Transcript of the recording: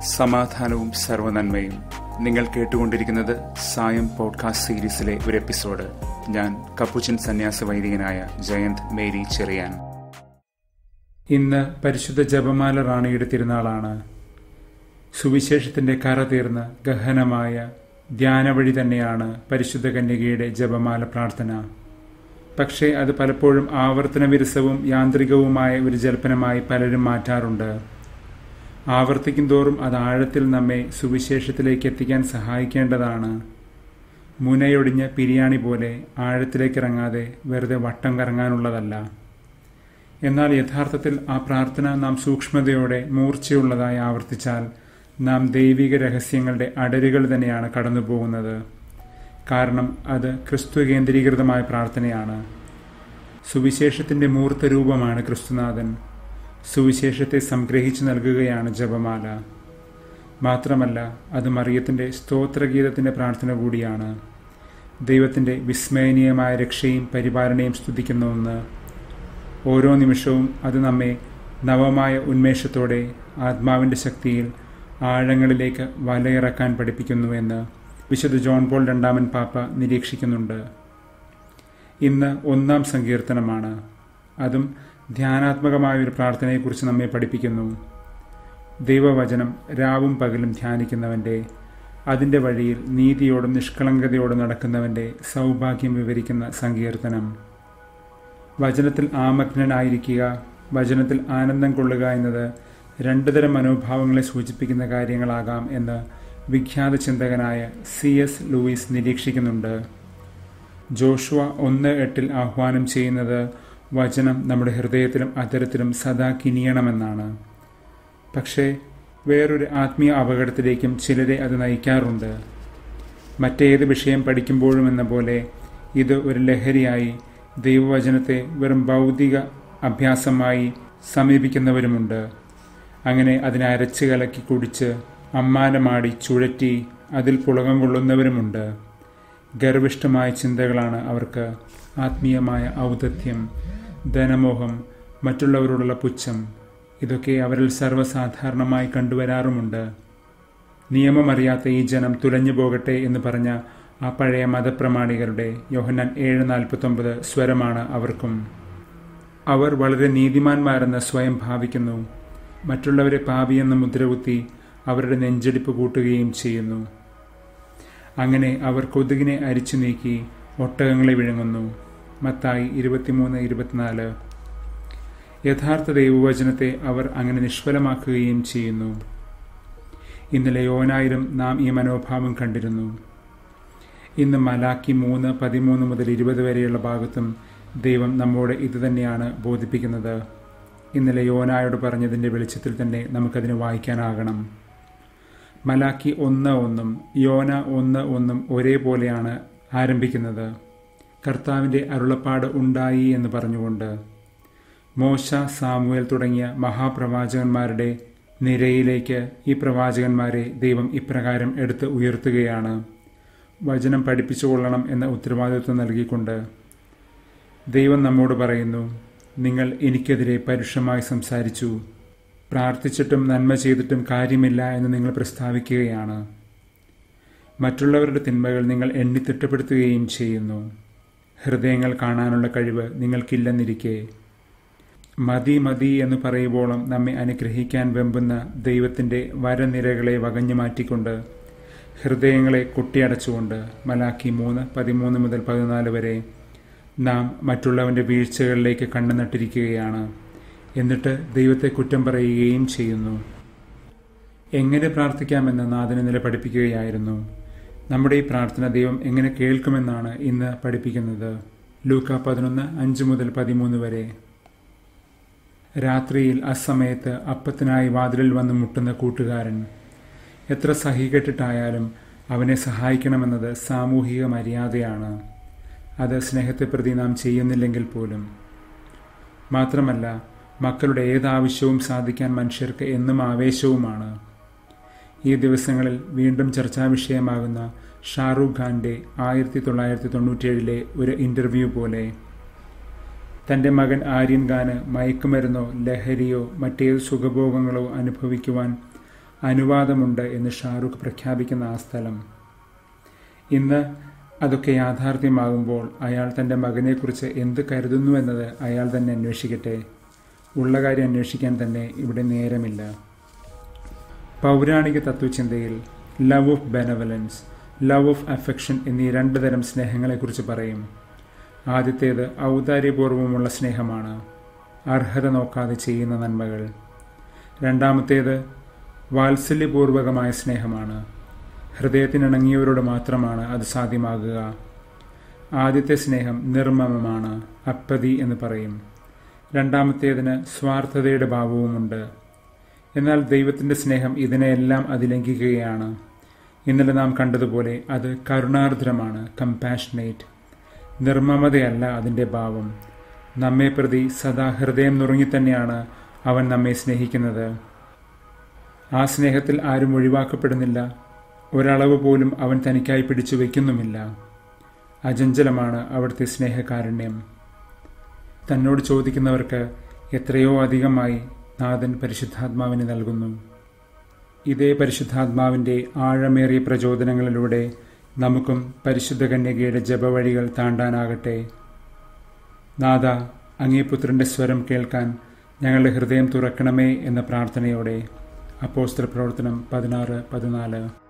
സമാധാനവും സർവനന്മയും നിങ്ങൾ കേട്ടുകൊണ്ടിരിക്കുന്നത് സായം പോഡ്കാസ്റ്റ് സീരീസിലെ ഒരു എപ്പിസോഡ് ഞാൻ കപ്പുച്ചൻ സന്യാസ വൈദികനായ ജയന്ത് മേരി ചെറിയാൻ ഇന്ന് പരിശുദ്ധ ജപമാല റാണിയുടെ തിരുനാളാണ് സുവിശേഷത്തിന്റെ കറ തീർന്ന ഗഹനമായ ധ്യാനവഴി തന്നെയാണ് പരിശുദ്ധ കന്യകയുടെ ജപമാല പ്രാർത്ഥന പക്ഷേ അത് പലപ്പോഴും ആവർത്തന വിരസവും യാന്ത്രികവുമായ ഒരു ജൽപ്പനമായി പലരും മാറ്റാറുണ്ട് ആവർത്തിക്കും തോറും അത് ആഴത്തിൽ നമ്മെ സുവിശേഷത്തിലേക്ക് എത്തിക്കാൻ സഹായിക്കേണ്ടതാണ് മുനയൊടിഞ്ഞ പിരിയാണി പോലെ ആഴത്തിലേക്ക് ഇറങ്ങാതെ വെറുതെ വട്ടം കറങ്ങാനുള്ളതല്ല എന്നാൽ യഥാർത്ഥത്തിൽ ആ പ്രാർത്ഥന നാം സൂക്ഷ്മതയോടെ മൂർച്ചയുള്ളതായി ആവർത്തിച്ചാൽ നാം ദൈവിക രഹസ്യങ്ങളുടെ അടരുകൾ തന്നെയാണ് കടന്നുപോകുന്നത് കാരണം അത് ക്രിസ്തു കേന്ദ്രീകൃതമായ പ്രാർത്ഥനയാണ് സുവിശേഷത്തിന്റെ മൂർത്ത രൂപമാണ് ക്രിസ്തുനാഥൻ സുവിശേഷത്തെ സംഗ്രഹിച്ചു നൽകുകയാണ് ജപമാല മാത്രമല്ല അത് മറിയത്തിന്റെ സ്തോത്രഗീതത്തിന്റെ പ്രാർത്ഥന കൂടിയാണ് ദൈവത്തിന്റെ വിസ്മയനീയമായ രക്ഷയും പരിപാലനയും സ്തുതിക്കുന്ന ഒന്ന് ഓരോ നിമിഷവും അത് നമ്മെ നവമായ ഉന്മേഷത്തോടെ ആത്മാവിന്റെ ശക്തിയിൽ ആഴങ്ങളിലേക്ക് വലയിറക്കാൻ പഠിപ്പിക്കുന്നുവെന്ന് വിശുദ്ധ ജോൺ പോൾ രണ്ടാമൻ പാപ്പ നിരീക്ഷിക്കുന്നുണ്ട് ഇന്ന് ഒന്നാം സങ്കീർത്തനമാണ് അതും ധ്യാനാത്മകമായ ഒരു പ്രാർത്ഥനയെക്കുറിച്ച് നമ്മെ പഠിപ്പിക്കുന്നു ദൈവവചനം രാവും പകലും ധ്യാനിക്കുന്നവൻ്റെ അതിൻ്റെ വഴിയിൽ നീതിയോടും നിഷ്കളങ്കതയോടും നടക്കുന്നവൻ്റെ സൗഭാഗ്യം വിവരിക്കുന്ന സങ്കീർത്തനം വചനത്തിൽ ആമഗ്നനായിരിക്കുക വചനത്തിൽ ആനന്ദം കൊള്ളുക എന്നത് രണ്ടു തരം മനോഭാവങ്ങളെ സൂചിപ്പിക്കുന്ന കാര്യങ്ങളാകാം എന്ന് വിഖ്യാത ചിന്തകനായ സി എസ് ലൂയിസ് നിരീക്ഷിക്കുന്നുണ്ട് ജോഷുവ ഒന്ന് എട്ടിൽ ആഹ്വാനം ചെയ്യുന്നത് വചനം നമ്മുടെ ഹൃദയത്തിലും അത്തരത്തിലും സദാ കിനിയണമെന്നാണ് പക്ഷേ വേറൊരു ആത്മീയ അപകടത്തിലേക്കും ചിലരെ അത് നയിക്കാറുണ്ട് മറ്റേത് വിഷയം പഠിക്കുമ്പോഴും എന്ന പോലെ ഇത് ഒരു ലഹരിയായി ദൈവവചനത്തെ വെറും ഭൗതിക അഭ്യാസമായി സമീപിക്കുന്നവരുമുണ്ട് അങ്ങനെ അതിനെ അരച്ച് കലക്കി കുടിച്ച് അമ്മാനമാടി ചുഴറ്റി അതിൽ പുളകം കൊള്ളുന്നവരുമുണ്ട് ഗർവിഷ്ഠമായ ചിന്തകളാണ് അവർക്ക് ആത്മീയമായ ഔദത്യം ധനമോഹം മറ്റുള്ളവരോടുള്ള പുച്ഛം ഇതൊക്കെ അവരിൽ സർവ്വസാധാരണമായി കണ്ടുവരാറുമുണ്ട് നിയമമറിയാത്ത ഈ ജനം തുലഞ്ഞു പോകട്ടെ എന്ന് പറഞ്ഞ ആ പഴയ മതപ്രമാണികളുടെ യോഹന്നാൻ ഏഴ് നാൽപ്പത്തൊമ്പത് സ്വരമാണ് അവർക്കും അവർ വളരെ നീതിമാന്മാരെന്ന് സ്വയം ഭാവിക്കുന്നു മറ്റുള്ളവരെ പാപിയെന്ന് മുദ്രകുത്തി അവരുടെ നെഞ്ചടിപ്പ് കൂട്ടുകയും ചെയ്യുന്നു അങ്ങനെ അവർ കൊതുകിനെ അരിച്ചു നീക്കി ഒട്ടകങ്ങളെ വിഴുങ്ങുന്നു മത്തായി ഇരുപത്തിമൂന്ന് ഇരുപത്തിനാല് യഥാർത്ഥ ദൈവവചനത്തെ അവർ അങ്ങനെ നിഷ്ഫലമാക്കുകയും ചെയ്യുന്നു ഇന്നലെ യോനായിരം നാം ഈ മനോഭാവം കണ്ടിരുന്നു ഇന്ന് മലാക്കി മൂന്ന് പതിമൂന്ന് മുതൽ ഇരുപത് വരെയുള്ള ഭാഗത്തും ദൈവം നമ്മോട് ഇതുതന്നെയാണ് ബോധിപ്പിക്കുന്നത് ഇന്നലെ യോനായോട് പറഞ്ഞതിൻ്റെ വെളിച്ചത്തിൽ തന്നെ നമുക്കതിന് വായിക്കാനാകണം മലാക്കി ഒന്ന് ഒന്നും യോന ഒന്ന് ഒന്നും ഒരേപോലെയാണ് ആരംഭിക്കുന്നത് കർത്താവിൻ്റെ അരുളപ്പാട് ഉണ്ടായി എന്ന് പറഞ്ഞുകൊണ്ട് മോശ സാമുവേൽ തുടങ്ങിയ മഹാപ്രവാചകന്മാരുടെ നിരയിലേക്ക് ഈ പ്രവാചകന്മാരെ ദൈവം ഇപ്രകാരം എടുത്ത് ഉയർത്തുകയാണ് വചനം പഠിപ്പിച്ചുകൊള്ളണം എന്ന ഉത്തരവാദിത്വം നൽകിക്കൊണ്ട് ദൈവം നമ്മോട് പറയുന്നു നിങ്ങൾ എനിക്കെതിരെ പരുഷമായി സംസാരിച്ചു പ്രാർത്ഥിച്ചിട്ടും നന്മ ചെയ്തിട്ടും കാര്യമില്ല എന്ന് നിങ്ങൾ പ്രസ്താവിക്കുകയാണ് മറ്റുള്ളവരുടെ തിന്മകൾ നിങ്ങൾ എണ്ണി തിട്ടപ്പെടുത്തുകയും ചെയ്യുന്നു ഹൃദയങ്ങൾ കാണാനുള്ള കഴിവ് നിങ്ങൾക്കില്ലെന്നിരിക്കെ മതി മതി എന്ന് പറയുമ്പോളം നമ്മെ അനുഗ്രഹിക്കാൻ വെമ്പുന്ന ദൈവത്തിൻ്റെ വരനിരകളെ വകഞ്ഞു മാറ്റിക്കൊണ്ട് ഹൃദയങ്ങളെ കൊട്ടിയടച്ചുകൊണ്ട് മലാക്കി മൂന്ന് പതിമൂന്ന് മുതൽ പതിനാല് വരെ നാം മറ്റുള്ളവൻ്റെ വീഴ്ചകളിലേക്ക് കണ്ണു നട്ടിരിക്കുകയാണ് എന്നിട്ട് ദൈവത്തെ കുറ്റം പറയുകയും ചെയ്യുന്നു എങ്ങനെ പ്രാർത്ഥിക്കാമെന്ന് നാഥന് നില പഠിപ്പിക്കുകയായിരുന്നു നമ്മുടെ ഈ പ്രാർത്ഥന ദൈവം എങ്ങനെ കേൾക്കുമെന്നാണ് ഇന്ന് പഠിപ്പിക്കുന്നത് ലൂക്ക പതിനൊന്ന് അഞ്ച് മുതൽ പതിമൂന്ന് വരെ രാത്രിയിൽ അസമയത്ത് അപ്പത്തിനായി വാതിലിൽ വന്ന് മുട്ടുന്ന കൂട്ടുകാരൻ എത്ര സഹികെട്ടിട്ടായാലും അവനെ സഹായിക്കണമെന്നത് സാമൂഹിക മര്യാദയാണ് അത് സ്നേഹത്തെ പ്രതി നാം ചെയ്യുന്നില്ലെങ്കിൽ പോലും മാത്രമല്ല മക്കളുടെ ഏതാവശ്യവും സാധിക്കാൻ മനുഷ്യർക്ക് എന്നും ആവേശവുമാണ് ഈ ദിവസങ്ങളിൽ വീണ്ടും ചർച്ചാ വിഷയമാകുന്ന ഷാറൂഖ് ഖാന്റെ ആയിരത്തി തൊള്ളായിരത്തി തൊണ്ണൂറ്റിയേഴിലെ ഒരു ഇൻ്റർവ്യൂ പോലെ തൻ്റെ മകൻ ആര്യൻ ഖാന് മയക്കുമരുന്നോ ലഹരിയോ മറ്റേത് സുഖഭോഗങ്ങളോ അനുഭവിക്കുവാൻ അനുവാദമുണ്ട് എന്ന് ഷാറുഖ് പ്രഖ്യാപിക്കുന്ന ആ സ്ഥലം ഇന്ന് അതൊക്കെ യാഥാർത്ഥ്യമാകുമ്പോൾ അയാൾ തൻ്റെ മകനെക്കുറിച്ച് എന്ത് കരുതുന്നു എന്നത് അയാൾ തന്നെ അന്വേഷിക്കട്ടെ ഉള്ള കാര്യം അന്വേഷിക്കാൻ തന്നെ ഇവിടെ നേരമില്ല പൗരാണിക തത്വചിന്തയിൽ love of benevolence love of affection എന്നീ രണ്ട് തരം സ്നേഹങ്ങളെക്കുറിച്ച് പറയും ആദ്യത്തേത് ഔദാര്യപൂർവമുള്ള സ്നേഹമാണ് അർഹത നോക്കാതെ ചെയ്യുന്ന നന്മകൾ രണ്ടാമത്തേത് വാത്സല്യപൂർവകമായ സ്നേഹമാണ് ഹൃദയത്തിനിണങ്ങിയവരോട് മാത്രമാണ് അത് സാധ്യമാകുക ആദ്യത്തെ സ്നേഹം നിർമ്മമമാണ് അപ്പതി എന്ന് പറയും രണ്ടാമത്തേതിന് സ്വാർത്ഥതയുടെ ഭാവവുമുണ്ട് എന്നാൽ ദൈവത്തിൻ്റെ സ്നേഹം ഇതിനെയെല്ലാം അതിലംഘിക്കുകയാണ് ഇന്നലെ നാം കണ്ടതുപോലെ അത് കരുണാർദ്രമാണ് കമ്പാഷനേറ്റ് നിർമ്മമതയല്ല അതിൻ്റെ ഭാവം നമ്മെ പ്രതി സദാ ഹൃദയം നുറുങ്ങി തന്നെയാണ് അവൻ നമ്മെ സ്നേഹിക്കുന്നത് ആ സ്നേഹത്തിൽ ആരും ഒഴിവാക്കപ്പെടുന്നില്ല ഒരളവ് പോലും അവൻ തനിക്കായി പിടിച്ചു വയ്ക്കുന്നുമില്ല അചഞ്ചലമാണ് അവിടുത്തെ സ്നേഹകാരുണ്യം തന്നോട് ചോദിക്കുന്നവർക്ക് എത്രയോ അധികമായി നാഥൻ പരിശുദ്ധാത്മാവിന് നൽകുന്നു ഇതേ പരിശുദ്ധാത്മാവിൻ്റെ ആഴമേറിയ പ്രചോദനങ്ങളിലൂടെ നമുക്കും പരിശുദ്ധ കന്യകയുടെ ജപവഴികൾ താണ്ടാനാകട്ടെ നാഥ അങ്ങേ പുത്രന്റെ സ്വരം കേൾക്കാൻ ഞങ്ങളുടെ ഹൃദയം തുറക്കണമേ എന്ന പ്രാർത്ഥനയോടെ അപ്പോസ്തല പ്രവർത്തനം പതിനാറ് പതിനാല്